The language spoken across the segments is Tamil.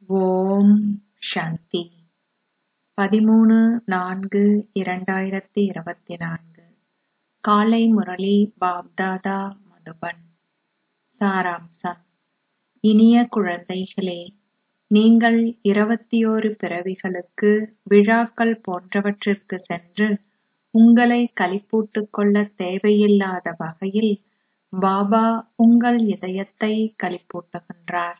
ஓம் சாந்தி பதிமூணு நான்கு இரண்டாயிரத்தி இருபத்தி நான்கு காலை முரளி பாப்தாதா மதுபன் சாராம்சம் இனிய குழந்தைகளே நீங்கள் இருபத்தியோரு பிறவிகளுக்கு விழாக்கள் போன்றவற்றிற்கு சென்று உங்களை களிப்பூட்டிக் கொள்ளத் தேவையில்லாத வகையில் பாபா உங்கள் இதயத்தை களிப்பூட்டுகின்றார்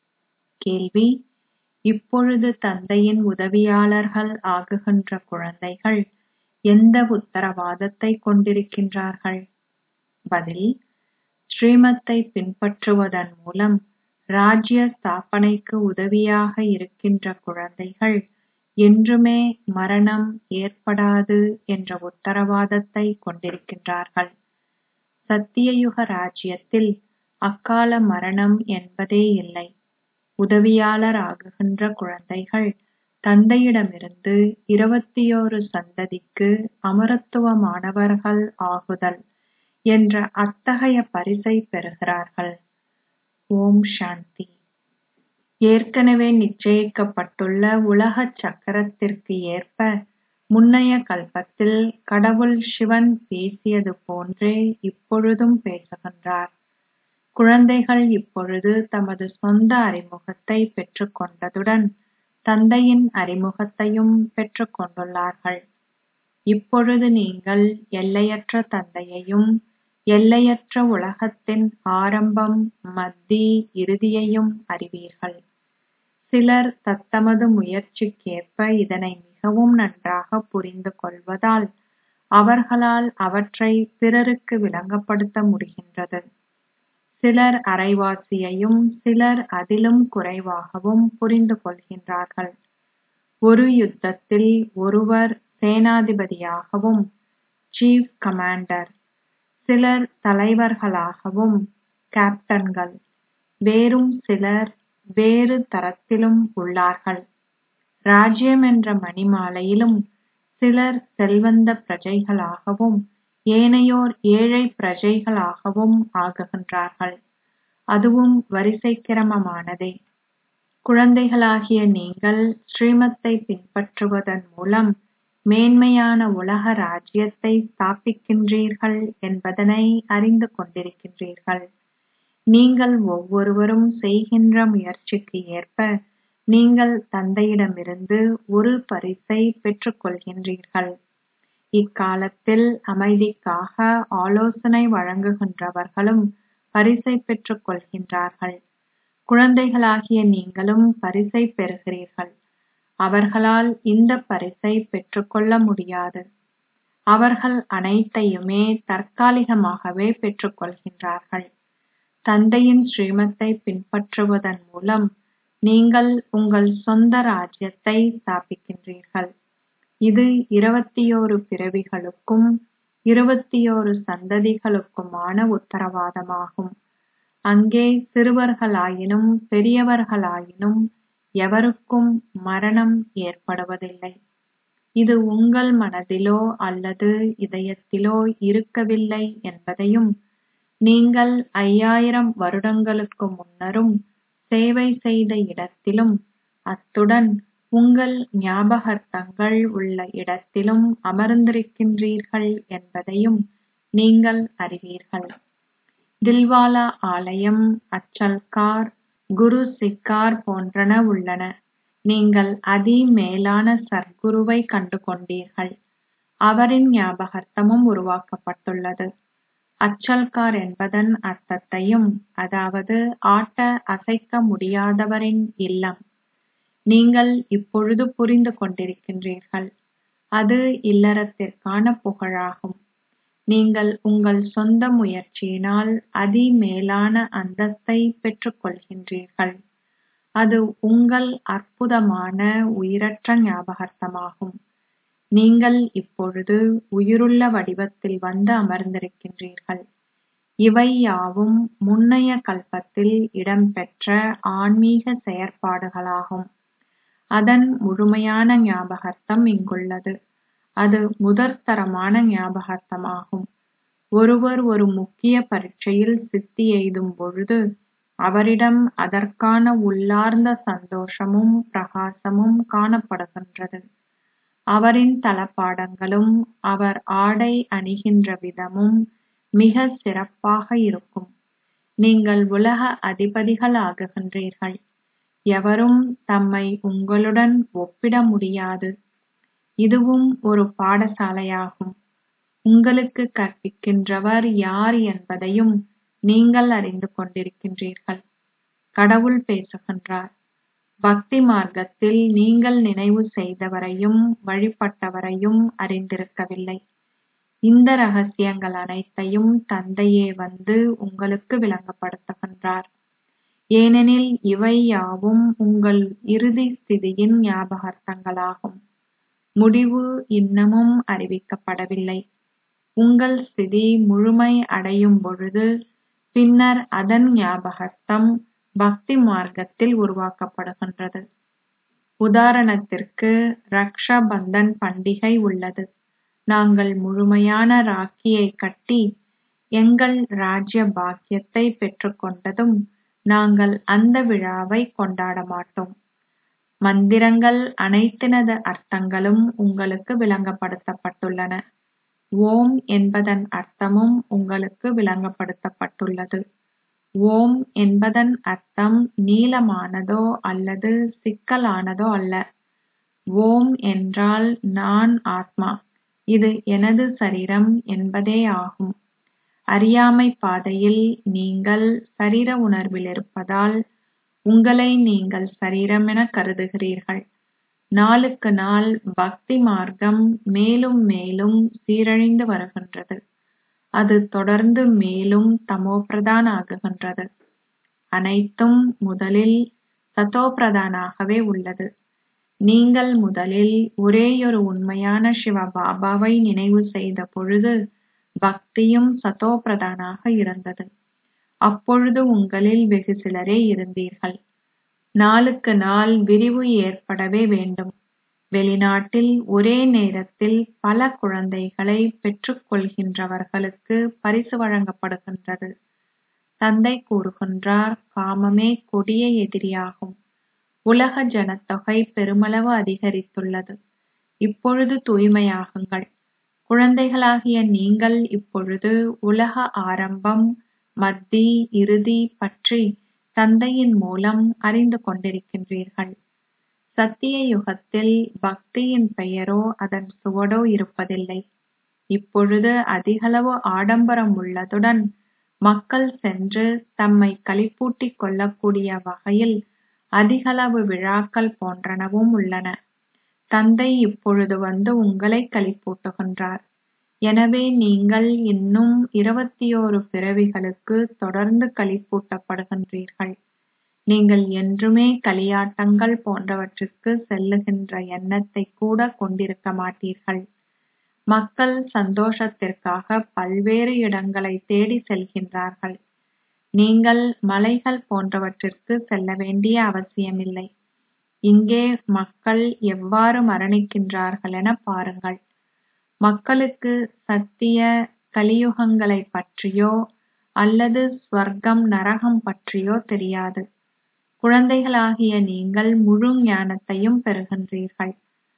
கேள்வி இப்பொழுது தந்தையின் உதவியாளர்கள் ஆகுகின்ற குழந்தைகள் எந்த உத்தரவாதத்தை கொண்டிருக்கின்றார்கள் பதில் ஸ்ரீமத்தை பின்பற்றுவதன் மூலம் ராஜ்ய ஸ்தாபனைக்கு உதவியாக இருக்கின்ற குழந்தைகள் என்றுமே மரணம் ஏற்படாது என்ற உத்தரவாதத்தை கொண்டிருக்கின்றார்கள் சத்தியயுக ராஜ்யத்தில் அக்கால மரணம் என்பதே இல்லை உதவியாளர் ஆகுகின்ற குழந்தைகள் தந்தையிடமிருந்து இருபத்தியோரு சந்ததிக்கு அமரத்துவமானவர்கள் ஆகுதல் என்ற அத்தகைய பரிசை பெறுகிறார்கள் ஓம் சாந்தி ஏற்கனவே நிச்சயிக்கப்பட்டுள்ள உலகச் சக்கரத்திற்கு ஏற்ப முன்னைய கல்பத்தில் கடவுள் சிவன் பேசியது போன்றே இப்பொழுதும் பேசுகின்றார் குழந்தைகள் இப்பொழுது தமது சொந்த அறிமுகத்தை பெற்றுக் கொண்டதுடன் தந்தையின் அறிமுகத்தையும் பெற்றுக் கொண்டுள்ளார்கள் இப்பொழுது நீங்கள் எல்லையற்ற தந்தையையும் எல்லையற்ற உலகத்தின் ஆரம்பம் மத்தி இறுதியையும் அறிவீர்கள் சிலர் தத்தமது முயற்சிக்கேற்ப இதனை மிகவும் நன்றாக புரிந்து கொள்வதால் அவர்களால் அவற்றை பிறருக்கு விளங்கப்படுத்த முடிகின்றது சிலர் அரைவாசியையும் சிலர் அதிலும் குறைவாகவும் புரிந்து கொள்கின்றார்கள் ஒரு யுத்தத்தில் ஒருவர் சேனாதிபதியாகவும் சீஃப் கமாண்டர் சிலர் தலைவர்களாகவும் கேப்டன்கள் வேறும் சிலர் வேறு தரத்திலும் உள்ளார்கள் ராஜ்யம் என்ற மணிமாலையிலும் சிலர் செல்வந்த பிரஜைகளாகவும் ஏனையோர் ஏழை பிரஜைகளாகவும் ஆகுகின்றார்கள் அதுவும் வரிசை கிரமமானதே குழந்தைகளாகிய நீங்கள் ஸ்ரீமத்தை பின்பற்றுவதன் மூலம் மேன்மையான உலக ராஜ்யத்தை ஸ்தாபிக்கின்றீர்கள் என்பதனை அறிந்து கொண்டிருக்கின்றீர்கள் நீங்கள் ஒவ்வொருவரும் செய்கின்ற முயற்சிக்கு ஏற்ப நீங்கள் தந்தையிடமிருந்து ஒரு பரிசை பெற்றுக் கொள்கின்றீர்கள் இக்காலத்தில் அமைதிக்காக ஆலோசனை வழங்குகின்றவர்களும் பரிசை பெற்றுக் கொள்கின்றார்கள் குழந்தைகளாகிய நீங்களும் பரிசை பெறுகிறீர்கள் அவர்களால் இந்த பரிசை பெற்றுக்கொள்ள முடியாது அவர்கள் அனைத்தையுமே தற்காலிகமாகவே பெற்றுக்கொள்கின்றார்கள் தந்தையின் ஸ்ரீமத்தை பின்பற்றுவதன் மூலம் நீங்கள் உங்கள் சொந்த ராஜ்யத்தை ஸ்தாபிக்கின்றீர்கள் இது இருபத்தியோரு பிறவிகளுக்கும் இருபத்தியோரு சந்ததிகளுக்குமான உத்தரவாதமாகும் அங்கே சிறுவர்களாயினும் பெரியவர்களாயினும் எவருக்கும் மரணம் ஏற்படுவதில்லை இது உங்கள் மனதிலோ அல்லது இதயத்திலோ இருக்கவில்லை என்பதையும் நீங்கள் ஐயாயிரம் வருடங்களுக்கு முன்னரும் சேவை செய்த இடத்திலும் அத்துடன் உங்கள் ஞாபகர்த்தங்கள் உள்ள இடத்திலும் அமர்ந்திருக்கின்றீர்கள் என்பதையும் நீங்கள் அறிவீர்கள் தில்வாலா ஆலயம் அச்சல்கார் குரு சிக்கார் போன்றன உள்ளன நீங்கள் அதி மேலான சர்க்குருவை கண்டு கொண்டீர்கள் அவரின் ஞாபகர்த்தமும் உருவாக்கப்பட்டுள்ளது அச்சல்கார் என்பதன் அர்த்தத்தையும் அதாவது ஆட்ட அசைக்க முடியாதவரின் இல்லம் நீங்கள் இப்பொழுது புரிந்து கொண்டிருக்கின்றீர்கள் அது இல்லறத்திற்கான புகழாகும் நீங்கள் உங்கள் சொந்த முயற்சியினால் அதி மேலான அந்தஸ்தை பெற்றுக் கொள்கின்றீர்கள் அது உங்கள் அற்புதமான உயிரற்ற ஞாபகர்த்தமாகும் நீங்கள் இப்பொழுது உயிருள்ள வடிவத்தில் வந்து அமர்ந்திருக்கின்றீர்கள் இவை யாவும் முன்னைய கல்பத்தில் இடம்பெற்ற ஆன்மீக செயற்பாடுகளாகும் அதன் முழுமையான ஞாபகர்த்தம் இங்குள்ளது அது முதற்தரமான ஞாபகர்த்தமாகும் ஒருவர் ஒரு முக்கிய பரீட்சையில் சித்தி எய்தும் பொழுது அவரிடம் அதற்கான உள்ளார்ந்த சந்தோஷமும் பிரகாசமும் காணப்படுகின்றது அவரின் தளபாடங்களும் அவர் ஆடை அணிகின்ற விதமும் மிக சிறப்பாக இருக்கும் நீங்கள் உலக அதிபதிகள் ஆகுகின்றீர்கள் எவரும் தம்மை உங்களுடன் ஒப்பிட முடியாது இதுவும் ஒரு பாடசாலையாகும் உங்களுக்கு கற்பிக்கின்றவர் யார் என்பதையும் நீங்கள் அறிந்து கொண்டிருக்கின்றீர்கள் கடவுள் பேசுகின்றார் பக்தி மார்க்கத்தில் நீங்கள் நினைவு செய்தவரையும் வழிபட்டவரையும் அறிந்திருக்கவில்லை இந்த ரகசியங்கள் அனைத்தையும் தந்தையே வந்து உங்களுக்கு விளங்கப்படுத்துகின்றார் ஏனெனில் இவை யாவும் உங்கள் இறுதி ஸ்திதியின் ஞாபகார்த்தங்களாகும் முடிவு இன்னமும் அறிவிக்கப்படவில்லை உங்கள் ஸ்திதி முழுமை அடையும் பொழுது பின்னர் அதன் ஞாபகார்த்தம் பக்தி மார்க்கத்தில் உருவாக்கப்படுகின்றது உதாரணத்திற்கு ரக்ஷா பந்தன் பண்டிகை உள்ளது நாங்கள் முழுமையான ராக்கியை கட்டி எங்கள் ராஜ்ய பாக்கியத்தை பெற்றுக்கொண்டதும் நாங்கள் அந்த விழாவை கொண்டாட மாட்டோம் மந்திரங்கள் அனைத்தினது அர்த்தங்களும் உங்களுக்கு விளங்கப்படுத்தப்பட்டுள்ளன ஓம் என்பதன் அர்த்தமும் உங்களுக்கு விளங்கப்படுத்தப்பட்டுள்ளது ஓம் என்பதன் அர்த்தம் நீளமானதோ அல்லது சிக்கலானதோ அல்ல ஓம் என்றால் நான் ஆத்மா இது எனது சரீரம் என்பதே ஆகும் அறியாமை பாதையில் நீங்கள் சரீர உணர்வில் இருப்பதால் உங்களை நீங்கள் சரீரம் என கருதுகிறீர்கள் நாளுக்கு நாள் பக்தி மார்க்கம் மேலும் மேலும் சீரழிந்து வருகின்றது அது தொடர்ந்து மேலும் தமோபிரதான் ஆகுகின்றது அனைத்தும் முதலில் சதோபிரதானாகவே உள்ளது நீங்கள் முதலில் ஒரேயொரு உண்மையான சிவ பாபாவை நினைவு செய்த பொழுது பக்தியும் சதோபிரதானாக இருந்தது அப்பொழுது உங்களில் வெகு சிலரே இருந்தீர்கள் நாளுக்கு நாள் விரிவு ஏற்படவே வேண்டும் வெளிநாட்டில் ஒரே நேரத்தில் பல குழந்தைகளை பெற்றுக்கொள்கின்றவர்களுக்கு பரிசு வழங்கப்படுகின்றது தந்தை கூறுகின்றார் காமமே கொடிய எதிரியாகும் உலக ஜனத்தொகை பெருமளவு அதிகரித்துள்ளது இப்பொழுது தூய்மையாகுங்கள் குழந்தைகளாகிய நீங்கள் இப்பொழுது உலக ஆரம்பம் மத்தி இறுதி பற்றி தந்தையின் மூலம் அறிந்து கொண்டிருக்கின்றீர்கள் சத்திய யுகத்தில் பக்தியின் பெயரோ அதன் சுவடோ இருப்பதில்லை இப்பொழுது அதிகளவு ஆடம்பரம் உள்ளதுடன் மக்கள் சென்று தம்மை களிப்பூட்டிக் கொள்ளக்கூடிய வகையில் அதிகளவு விழாக்கள் போன்றனவும் உள்ளன தந்தை இப்பொழுது வந்து உங்களை களிப்பூட்டுகின்றார் எனவே நீங்கள் இன்னும் இருபத்தியோரு பிறவிகளுக்கு தொடர்ந்து களிப்பூட்டப்படுகின்றீர்கள் நீங்கள் என்றுமே களியாட்டங்கள் போன்றவற்றிற்கு செல்லுகின்ற எண்ணத்தை கூட கொண்டிருக்க மாட்டீர்கள் மக்கள் சந்தோஷத்திற்காக பல்வேறு இடங்களை தேடி செல்கின்றார்கள் நீங்கள் மலைகள் போன்றவற்றிற்கு செல்ல வேண்டிய அவசியமில்லை இங்கே மக்கள் எவ்வாறு மரணிக்கின்றார்கள் என பாருங்கள் மக்களுக்கு சத்திய கலியுகங்களை பற்றியோ அல்லது ஸ்வர்க்கம் நரகம் பற்றியோ தெரியாது குழந்தைகளாகிய நீங்கள் முழு ஞானத்தையும் பெறுகின்றீர்கள்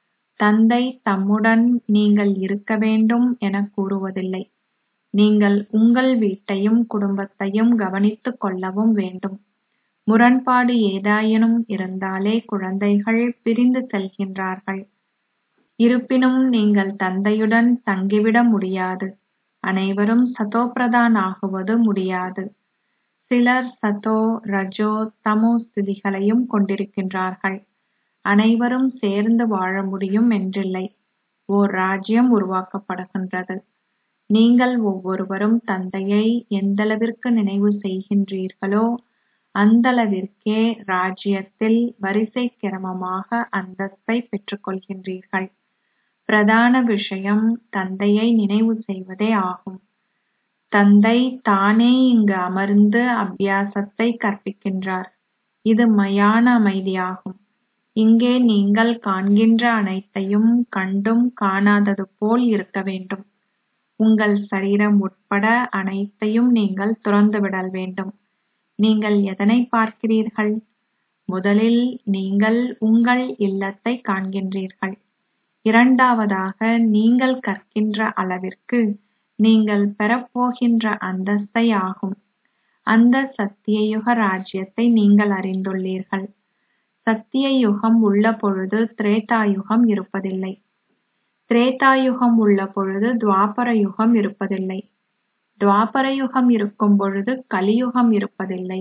தந்தை தம்முடன் நீங்கள் இருக்க வேண்டும் என கூறுவதில்லை நீங்கள் உங்கள் வீட்டையும் குடும்பத்தையும் கவனித்துக் கொள்ளவும் வேண்டும் முரண்பாடு ஏதாயினும் இருந்தாலே குழந்தைகள் பிரிந்து செல்கின்றார்கள் இருப்பினும் நீங்கள் தந்தையுடன் தங்கிவிட முடியாது அனைவரும் சதோபிரதான் ஆகுவது முடியாது சிலர் சதோ ரஜோ தமோ ஸ்திதிகளையும் கொண்டிருக்கின்றார்கள் அனைவரும் சேர்ந்து வாழ முடியும் என்றில்லை ஓர் ராஜ்யம் உருவாக்கப்படுகின்றது நீங்கள் ஒவ்வொருவரும் தந்தையை எந்தளவிற்கு நினைவு செய்கின்றீர்களோ அந்தளவிற்கே ராஜ்யத்தில் வரிசை கிரமமாக அந்தஸ்தை பெற்றுக்கொள்கின்றீர்கள் பிரதான விஷயம் தந்தையை நினைவு செய்வதே ஆகும் தந்தை தானே இங்கு அமர்ந்து அபியாசத்தை கற்பிக்கின்றார் இது மயான அமைதியாகும் இங்கே நீங்கள் காண்கின்ற அனைத்தையும் கண்டும் காணாதது போல் இருக்க வேண்டும் உங்கள் சரீரம் உட்பட அனைத்தையும் நீங்கள் துறந்துவிடல் வேண்டும் நீங்கள் எதனை பார்க்கிறீர்கள் முதலில் நீங்கள் உங்கள் இல்லத்தை காண்கின்றீர்கள் இரண்டாவதாக நீங்கள் கற்கின்ற அளவிற்கு நீங்கள் பெறப்போகின்ற அந்தஸ்தை ஆகும் அந்த சத்தியயுக ராஜ்யத்தை நீங்கள் அறிந்துள்ளீர்கள் சத்திய யுகம் உள்ள பொழுது திரேதாயுகம் இருப்பதில்லை திரேதாயுகம் உள்ள பொழுது துவாபர யுகம் இருப்பதில்லை துவாபர யுகம் இருக்கும் பொழுது கலியுகம் இருப்பதில்லை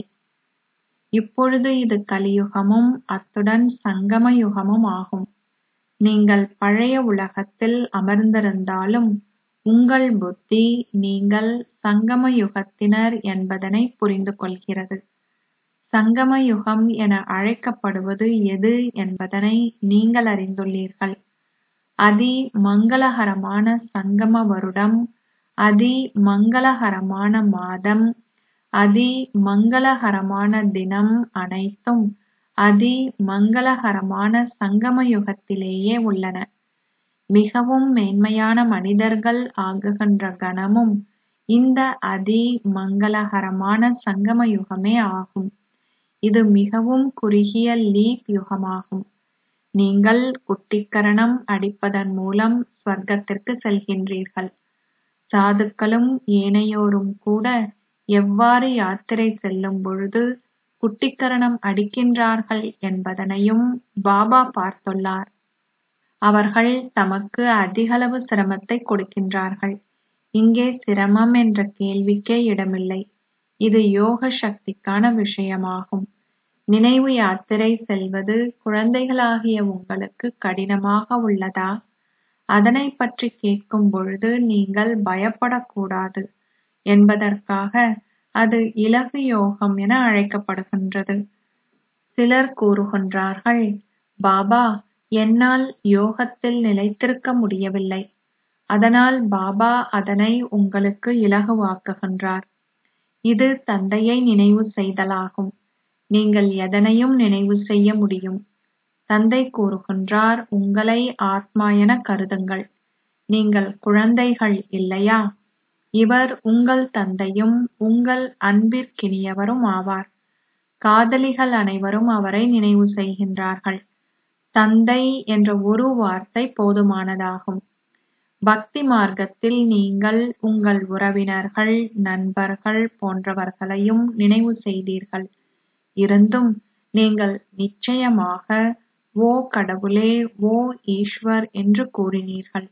இப்பொழுது இது கலியுகமும் அத்துடன் சங்கம யுகமும் ஆகும் நீங்கள் பழைய உலகத்தில் அமர்ந்திருந்தாலும் உங்கள் புத்தி நீங்கள் சங்கம யுகத்தினர் என்பதனை புரிந்து கொள்கிறது சங்கம யுகம் என அழைக்கப்படுவது எது என்பதனை நீங்கள் அறிந்துள்ளீர்கள் அதி மங்களகரமான சங்கம வருடம் அதி மங்களகரமான மாதம் அதி மங்களகரமான தினம் அனைத்தும் அதி மங்களகரமான சங்கம யுகத்திலேயே உள்ளன மிகவும் மேன்மையான மனிதர்கள் ஆகுகின்ற கணமும் இந்த அதி மங்களகரமான சங்கம யுகமே ஆகும் இது மிகவும் குறுகிய லீப் யுகமாகும் நீங்கள் குட்டிக்கரணம் அடிப்பதன் மூலம் ஸ்வர்க்கத்திற்கு செல்கின்றீர்கள் சாதுக்களும் ஏனையோரும் கூட எவ்வாறு யாத்திரை செல்லும் பொழுது குட்டிக்கரணம் அடிக்கின்றார்கள் என்பதனையும் பாபா பார்த்துள்ளார் அவர்கள் தமக்கு அதிகளவு சிரமத்தை கொடுக்கின்றார்கள் இங்கே சிரமம் என்ற கேள்விக்கே இடமில்லை இது யோக சக்திக்கான விஷயமாகும் நினைவு யாத்திரை செல்வது குழந்தைகளாகிய உங்களுக்கு கடினமாக உள்ளதா அதனை பற்றி கேட்கும் பொழுது நீங்கள் பயப்படக்கூடாது என்பதற்காக அது இலகு யோகம் என அழைக்கப்படுகின்றது சிலர் கூறுகின்றார்கள் பாபா என்னால் யோகத்தில் நிலைத்திருக்க முடியவில்லை அதனால் பாபா அதனை உங்களுக்கு இலகுவாக்குகின்றார் இது தந்தையை நினைவு செய்தலாகும் நீங்கள் எதனையும் நினைவு செய்ய முடியும் தந்தை கூறுகின்றார் உங்களை ஆத்மா என கருதுங்கள் நீங்கள் குழந்தைகள் இல்லையா இவர் உங்கள் தந்தையும் உங்கள் அன்பிற்கினியவரும் ஆவார் காதலிகள் அனைவரும் அவரை நினைவு செய்கின்றார்கள் தந்தை என்ற ஒரு வார்த்தை போதுமானதாகும் பக்தி மார்க்கத்தில் நீங்கள் உங்கள் உறவினர்கள் நண்பர்கள் போன்றவர்களையும் நினைவு செய்தீர்கள் இருந்தும் நீங்கள் நிச்சயமாக ஓ கடவுளே ஓ ஈஸ்வர் என்று கூறினீர்கள்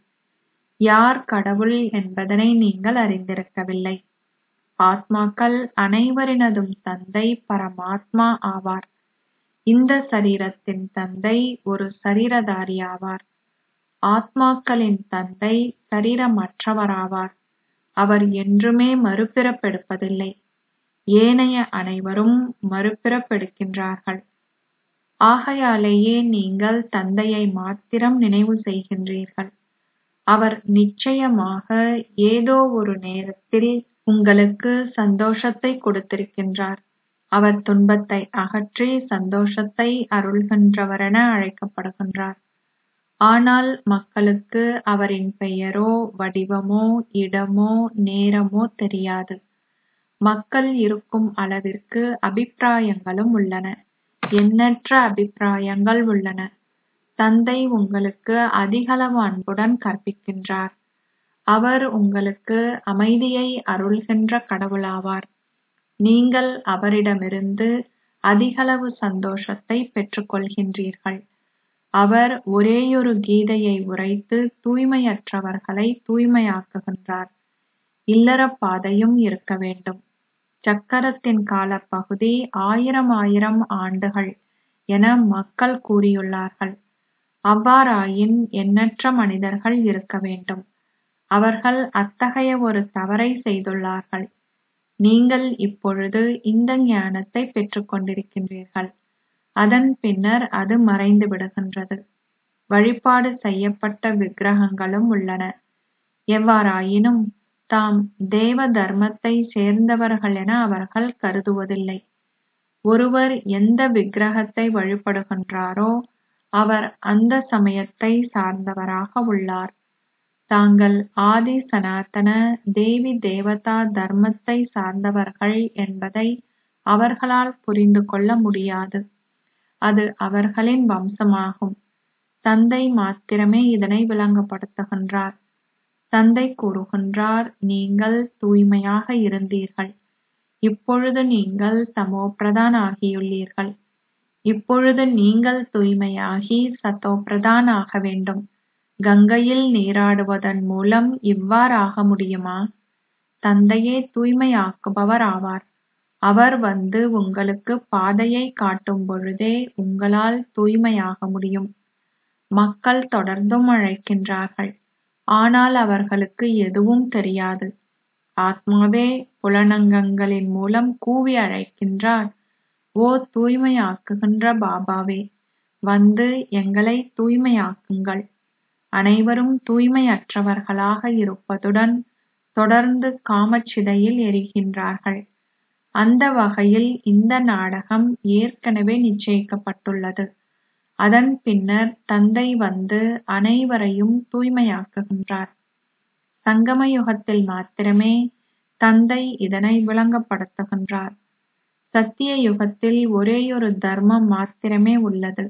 யார் கடவுள் என்பதனை நீங்கள் அறிந்திருக்கவில்லை ஆத்மாக்கள் அனைவரினதும் தந்தை பரமாத்மா ஆவார் இந்த சரீரத்தின் தந்தை ஒரு சரீரதாரி ஆவார் ஆத்மாக்களின் தந்தை சரீரமற்றவராவார் அவர் என்றுமே மறுபிறப்பெடுப்பதில்லை ஏனைய அனைவரும் மறுபிறப்பெடுக்கின்றார்கள் ஆகையாலேயே நீங்கள் தந்தையை மாத்திரம் நினைவு செய்கின்றீர்கள் அவர் நிச்சயமாக ஏதோ ஒரு நேரத்தில் உங்களுக்கு சந்தோஷத்தை கொடுத்திருக்கின்றார் அவர் துன்பத்தை அகற்றி சந்தோஷத்தை அருள்கின்றவரென அழைக்கப்படுகின்றார் ஆனால் மக்களுக்கு அவரின் பெயரோ வடிவமோ இடமோ நேரமோ தெரியாது மக்கள் இருக்கும் அளவிற்கு அபிப்பிராயங்களும் உள்ளன எண்ணற்ற அபிப்பிராயங்கள் உள்ளன தந்தை உங்களுக்கு அதிகளவு அன்புடன் கற்பிக்கின்றார் அவர் உங்களுக்கு அமைதியை அருள்கின்ற கடவுளாவார் நீங்கள் அவரிடமிருந்து அதிகளவு சந்தோஷத்தை பெற்றுக்கொள்கின்றீர்கள் அவர் ஒரேயொரு கீதையை உரைத்து தூய்மையற்றவர்களை தூய்மையாக்குகின்றார் இல்லறப் பாதையும் இருக்க வேண்டும் சக்கரத்தின் காலப்பகுதி ஆயிரம் ஆயிரம் ஆண்டுகள் என மக்கள் கூறியுள்ளார்கள் அவ்வாறாயின் எண்ணற்ற மனிதர்கள் இருக்க வேண்டும் அவர்கள் அத்தகைய ஒரு தவறை செய்துள்ளார்கள் நீங்கள் இப்பொழுது இந்த ஞானத்தை பெற்றுக் கொண்டிருக்கின்றீர்கள் அதன் பின்னர் அது மறைந்து விடுகின்றது வழிபாடு செய்யப்பட்ட விக்கிரகங்களும் உள்ளன எவ்வாறாயினும் தாம் தேவ தர்மத்தை சேர்ந்தவர்கள் என அவர்கள் கருதுவதில்லை ஒருவர் எந்த விக்கிரகத்தை வழிபடுகின்றாரோ அவர் அந்த சமயத்தை சார்ந்தவராக உள்ளார் தாங்கள் ஆதி சனாதன தேவி தேவதா தர்மத்தை சார்ந்தவர்கள் என்பதை அவர்களால் புரிந்து கொள்ள முடியாது அது அவர்களின் வம்சமாகும் தந்தை மாத்திரமே இதனை விளங்கப்படுத்துகின்றார் தந்தை கூறுகின்றார் நீங்கள் தூய்மையாக இருந்தீர்கள் இப்பொழுது நீங்கள் தமோபிரதான் ஆகியுள்ளீர்கள் இப்பொழுது நீங்கள் தூய்மையாகி சத்தோபிரதான் ஆக வேண்டும் கங்கையில் நீராடுவதன் மூலம் இவ்வாறாக முடியுமா தந்தையே தூய்மையாக்குபவர் ஆவார் அவர் வந்து உங்களுக்கு பாதையை காட்டும் பொழுதே உங்களால் தூய்மையாக முடியும் மக்கள் தொடர்ந்தும் அழைக்கின்றார்கள் ஆனால் அவர்களுக்கு எதுவும் தெரியாது ஆத்மாவே புலனங்கங்களின் மூலம் கூவி அழைக்கின்றார் ஓ தூய்மையாக்குகின்ற பாபாவே வந்து எங்களை தூய்மையாக்குங்கள் அனைவரும் தூய்மையற்றவர்களாக இருப்பதுடன் தொடர்ந்து காமச்சிதையில் எரிகின்றார்கள் அந்த வகையில் இந்த நாடகம் ஏற்கனவே நிச்சயிக்கப்பட்டுள்ளது அதன் பின்னர் தந்தை வந்து அனைவரையும் தூய்மையாக்குகின்றார் சங்கம யுகத்தில் மாத்திரமே தந்தை இதனை விளங்கப்படுத்துகின்றார் சத்திய யுகத்தில் ஒரேயொரு தர்மம் மாத்திரமே உள்ளது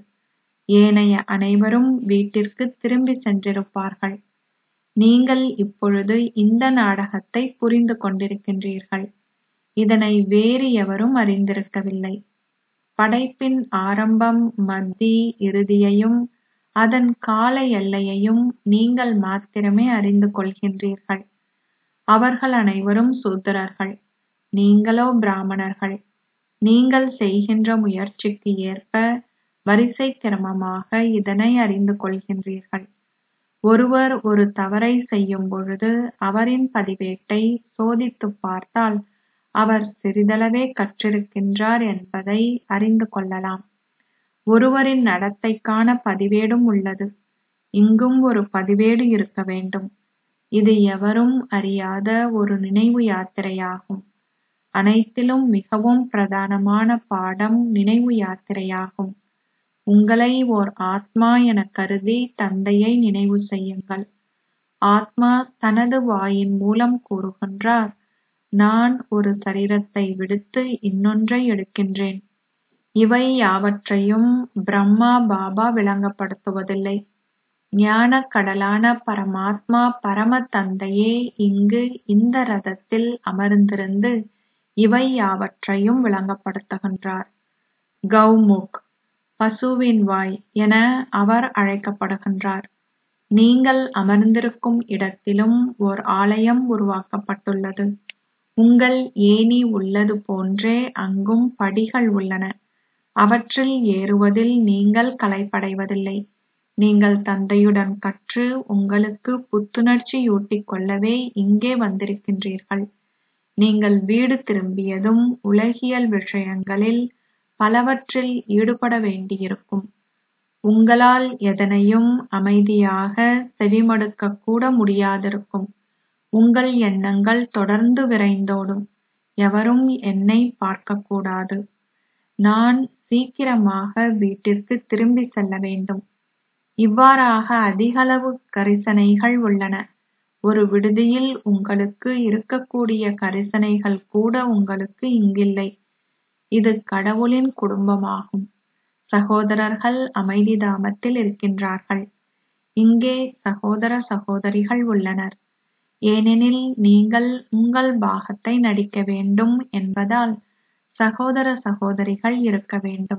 ஏனைய அனைவரும் வீட்டிற்கு திரும்பி சென்றிருப்பார்கள் நீங்கள் இப்பொழுது இந்த நாடகத்தை புரிந்து கொண்டிருக்கின்றீர்கள் இதனை வேறு எவரும் அறிந்திருக்கவில்லை படைப்பின் ஆரம்பம் மத்தி இறுதியையும் அதன் கால எல்லையையும் நீங்கள் மாத்திரமே அறிந்து கொள்கின்றீர்கள் அவர்கள் அனைவரும் சூத்திரர்கள் நீங்களோ பிராமணர்கள் நீங்கள் செய்கின்ற முயற்சிக்கு ஏற்ப வரிசை கிரமமாக இதனை அறிந்து கொள்கின்றீர்கள் ஒருவர் ஒரு தவறை செய்யும் பொழுது அவரின் பதிவேட்டை சோதித்துப் பார்த்தால் அவர் சிறிதளவே கற்றிருக்கின்றார் என்பதை அறிந்து கொள்ளலாம் ஒருவரின் நடத்தைக்கான பதிவேடும் உள்ளது இங்கும் ஒரு பதிவேடு இருக்க வேண்டும் இது எவரும் அறியாத ஒரு நினைவு யாத்திரையாகும் அனைத்திலும் மிகவும் பிரதானமான பாடம் நினைவு யாத்திரையாகும் உங்களை ஓர் ஆத்மா என கருதி தந்தையை நினைவு செய்யுங்கள் ஆத்மா தனது வாயின் மூலம் கூறுகின்றார் நான் ஒரு சரீரத்தை விடுத்து இன்னொன்றை எடுக்கின்றேன் இவை யாவற்றையும் பிரம்மா பாபா விளங்கப்படுத்துவதில்லை ஞான கடலான பரமாத்மா பரம தந்தையே இங்கு இந்த ரதத்தில் அமர்ந்திருந்து இவை யாவற்றையும் விளங்கப்படுத்துகின்றார் கௌமுக் பசுவின் வாய் என அவர் அழைக்கப்படுகின்றார் நீங்கள் அமர்ந்திருக்கும் இடத்திலும் ஓர் ஆலயம் உருவாக்கப்பட்டுள்ளது உங்கள் ஏணி உள்ளது போன்றே அங்கும் படிகள் உள்ளன அவற்றில் ஏறுவதில் நீங்கள் களைப்படைவதில்லை நீங்கள் தந்தையுடன் கற்று உங்களுக்கு புத்துணர்ச்சியூட்டிக் கொள்ளவே இங்கே வந்திருக்கின்றீர்கள் நீங்கள் வீடு திரும்பியதும் உலகியல் விஷயங்களில் பலவற்றில் ஈடுபட வேண்டியிருக்கும் உங்களால் எதனையும் அமைதியாக செவிமடுக்கக் கூட முடியாதிருக்கும் உங்கள் எண்ணங்கள் தொடர்ந்து விரைந்தோடும் எவரும் என்னை பார்க்கக்கூடாது நான் சீக்கிரமாக வீட்டிற்கு திரும்பி செல்ல வேண்டும் இவ்வாறாக அதிகளவு கரிசனைகள் உள்ளன ஒரு விடுதியில் உங்களுக்கு இருக்கக்கூடிய கரிசனைகள் கூட உங்களுக்கு இங்கில்லை இது கடவுளின் குடும்பமாகும் சகோதரர்கள் அமைதி தாமத்தில் இருக்கின்றார்கள் இங்கே சகோதர சகோதரிகள் உள்ளனர் ஏனெனில் நீங்கள் உங்கள் பாகத்தை நடிக்க வேண்டும் என்பதால் சகோதர சகோதரிகள் இருக்க வேண்டும்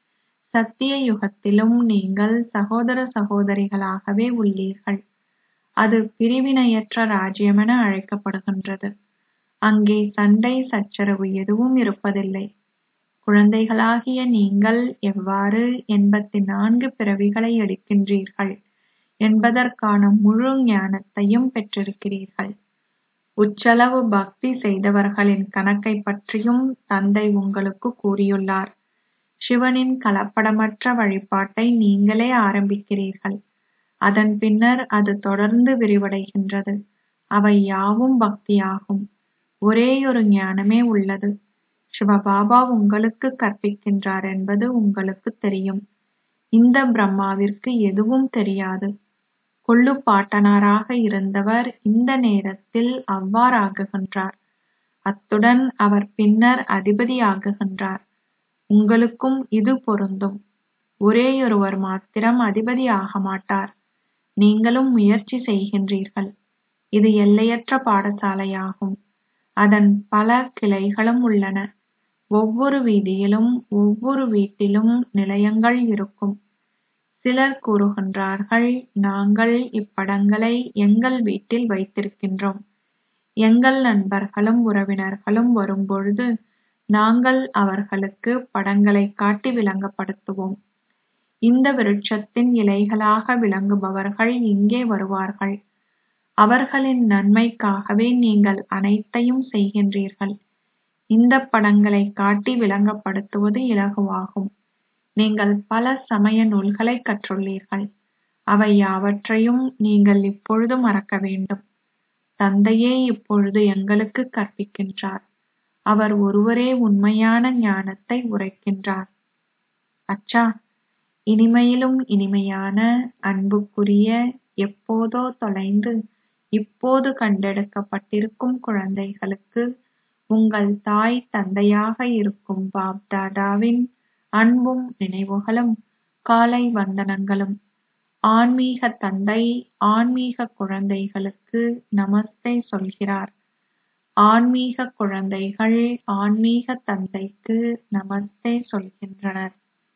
சத்திய யுகத்திலும் நீங்கள் சகோதர சகோதரிகளாகவே உள்ளீர்கள் அது பிரிவினையற்ற ராஜ்யமென அழைக்கப்படுகின்றது அங்கே சண்டை சச்சரவு எதுவும் இருப்பதில்லை குழந்தைகளாகிய நீங்கள் எவ்வாறு எண்பத்தி நான்கு பிறவிகளை எடுக்கின்றீர்கள் என்பதற்கான முழு ஞானத்தையும் பெற்றிருக்கிறீர்கள் உச்சளவு பக்தி செய்தவர்களின் கணக்கை பற்றியும் தந்தை உங்களுக்கு கூறியுள்ளார் சிவனின் கலப்படமற்ற வழிபாட்டை நீங்களே ஆரம்பிக்கிறீர்கள் அதன் பின்னர் அது தொடர்ந்து விரிவடைகின்றது அவை யாவும் பக்தியாகும் ஒரேயொரு ஞானமே உள்ளது சிவபாபா உங்களுக்கு கற்பிக்கின்றார் என்பது உங்களுக்கு தெரியும் இந்த பிரம்மாவிற்கு எதுவும் தெரியாது கொள்ளு பாட்டனாராக இருந்தவர் இந்த நேரத்தில் அவ்வாறாகுகின்றார் அத்துடன் அவர் பின்னர் அதிபதியாகுகின்றார் உங்களுக்கும் இது பொருந்தும் ஒரேயொருவர் மாத்திரம் அதிபதி ஆக மாட்டார் நீங்களும் முயற்சி செய்கின்றீர்கள் இது எல்லையற்ற பாடசாலையாகும் அதன் பல கிளைகளும் உள்ளன ஒவ்வொரு வீதியிலும் ஒவ்வொரு வீட்டிலும் நிலையங்கள் இருக்கும் சிலர் கூறுகின்றார்கள் நாங்கள் இப்படங்களை எங்கள் வீட்டில் வைத்திருக்கின்றோம் எங்கள் நண்பர்களும் உறவினர்களும் வரும்பொழுது நாங்கள் அவர்களுக்கு படங்களை காட்டி விளங்கப்படுத்துவோம் இந்த விருட்சத்தின் இலைகளாக விளங்குபவர்கள் இங்கே வருவார்கள் அவர்களின் நன்மைக்காகவே நீங்கள் அனைத்தையும் செய்கின்றீர்கள் இந்த படங்களை காட்டி விளங்கப்படுத்துவது இலகுவாகும் நீங்கள் பல சமய நூல்களை கற்றுள்ளீர்கள் அவை யாவற்றையும் நீங்கள் இப்பொழுது மறக்க வேண்டும் தந்தையே இப்பொழுது எங்களுக்கு கற்பிக்கின்றார் அவர் ஒருவரே உண்மையான ஞானத்தை உரைக்கின்றார் அச்சா இனிமையிலும் இனிமையான அன்புக்குரிய எப்போதோ தொலைந்து இப்போது கண்டெடுக்கப்பட்டிருக்கும் குழந்தைகளுக்கு உங்கள் தாய் தந்தையாக இருக்கும் பாப் தாதாவின் அன்பும் நினைவுகளும் காலை வந்தனங்களும் ஆன்மீக தந்தை ஆன்மீக குழந்தைகளுக்கு நமஸ்தே சொல்கிறார் ஆன்மீக குழந்தைகள் ஆன்மீக தந்தைக்கு நமஸ்தே சொல்கின்றனர்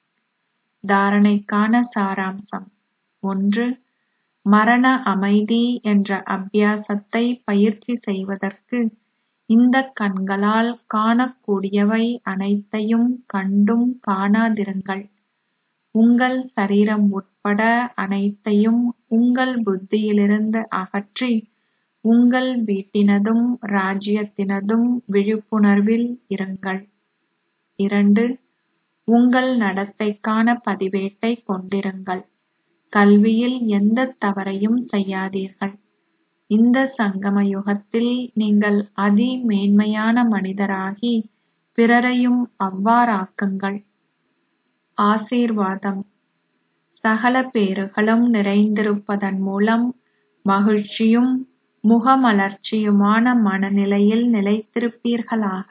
தாரணைக்கான சாராம்சம் ஒன்று மரண அமைதி என்ற அபியாசத்தை பயிற்சி செய்வதற்கு இந்த கண்களால் காணக்கூடியவை அனைத்தையும் கண்டும் காணாதிருங்கள் உங்கள் சரீரம் உட்பட அனைத்தையும் உங்கள் புத்தியிலிருந்து அகற்றி உங்கள் வீட்டினதும் ராஜ்யத்தினதும் விழிப்புணர்வில் இருங்கள் இரண்டு உங்கள் நடத்தைக்கான பதிவேட்டை கொண்டிருங்கள் கல்வியில் எந்த தவறையும் செய்யாதீர்கள் இந்த சங்கம யுகத்தில் நீங்கள் அதி மேன்மையான மனிதராகி பிறரையும் அவ்வாறாக்குங்கள் ஆசீர்வாதம் சகல பேறுகளும் நிறைந்திருப்பதன் மூலம் மகிழ்ச்சியும் முகமலர்ச்சியுமான மனநிலையில் நிலைத்திருப்பீர்களாக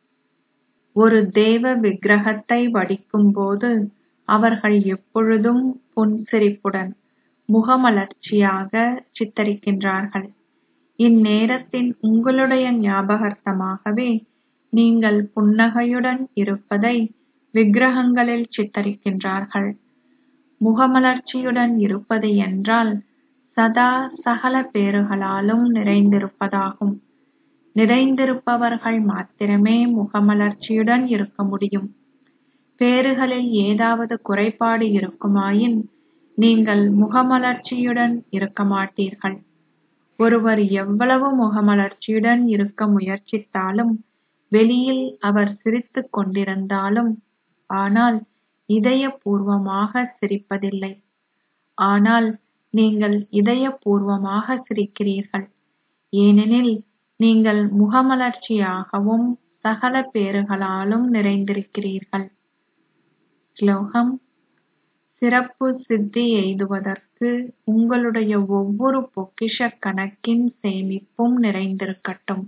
ஒரு தேவ விக்கிரகத்தை வடிக்கும்போது அவர்கள் எப்பொழுதும் புன்சிரிப்புடன் முகமலர்ச்சியாக சித்தரிக்கின்றார்கள் இந்நேரத்தின் உங்களுடைய ஞாபகார்த்தமாகவே நீங்கள் புன்னகையுடன் இருப்பதை விக்கிரகங்களில் சித்தரிக்கின்றார்கள் முகமலர்ச்சியுடன் இருப்பது என்றால் சதா சகல பேறுகளாலும் நிறைந்திருப்பதாகும் நிறைந்திருப்பவர்கள் மாத்திரமே முகமலர்ச்சியுடன் இருக்க முடியும் பேறுகளில் ஏதாவது குறைபாடு இருக்குமாயின் நீங்கள் முகமலர்ச்சியுடன் இருக்க மாட்டீர்கள் ஒருவர் எவ்வளவு முகமலர்ச்சியுடன் இருக்க முயற்சித்தாலும் வெளியில் அவர் சிரித்துக் கொண்டிருந்தாலும் ஆனால் இதயபூர்வமாக சிரிப்பதில்லை ஆனால் நீங்கள் இதயபூர்வமாக சிரிக்கிறீர்கள் ஏனெனில் நீங்கள் முகமலர்ச்சியாகவும் சகல பேறுகளாலும் நிறைந்திருக்கிறீர்கள் ஸ்லோகம் சிறப்பு சித்தி எய்துவதற்கு உங்களுடைய ஒவ்வொரு பொக்கிஷ கணக்கின் சேமிப்பும் நிறைந்திருக்கட்டும்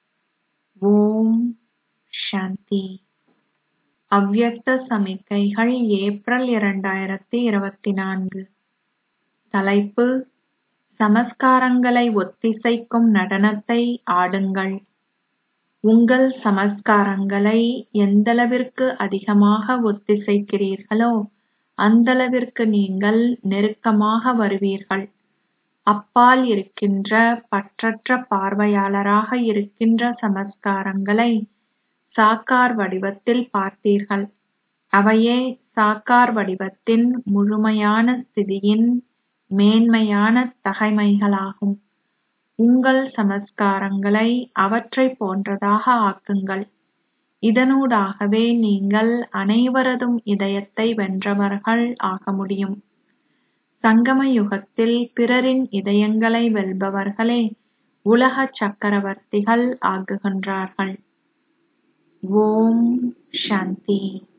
ஓம் சாந்தி அவ்யக்த சமிக்கைகள் ஏப்ரல் இரண்டாயிரத்தி இருபத்தி நான்கு தலைப்பு சமஸ்காரங்களை ஒத்திசைக்கும் நடனத்தை ஆடுங்கள் உங்கள் சமஸ்காரங்களை எந்தளவிற்கு அதிகமாக ஒத்திசைக்கிறீர்களோ அந்தளவிற்கு நீங்கள் நெருக்கமாக வருவீர்கள் அப்பால் இருக்கின்ற பற்றற்ற பார்வையாளராக இருக்கின்ற சமஸ்காரங்களை சாக்கார் வடிவத்தில் பார்த்தீர்கள் அவையே சாக்கார் வடிவத்தின் முழுமையான ஸ்திதியின் மேன்மையான தகைமைகளாகும் உங்கள் சமஸ்காரங்களை அவற்றை போன்றதாக ஆக்குங்கள் இதனூடாகவே நீங்கள் அனைவரதும் இதயத்தை வென்றவர்கள் ஆக முடியும் சங்கம யுகத்தில் பிறரின் இதயங்களை வெல்பவர்களே உலக சக்கரவர்த்திகள் ஆகுகின்றார்கள் ஓம் சாந்தி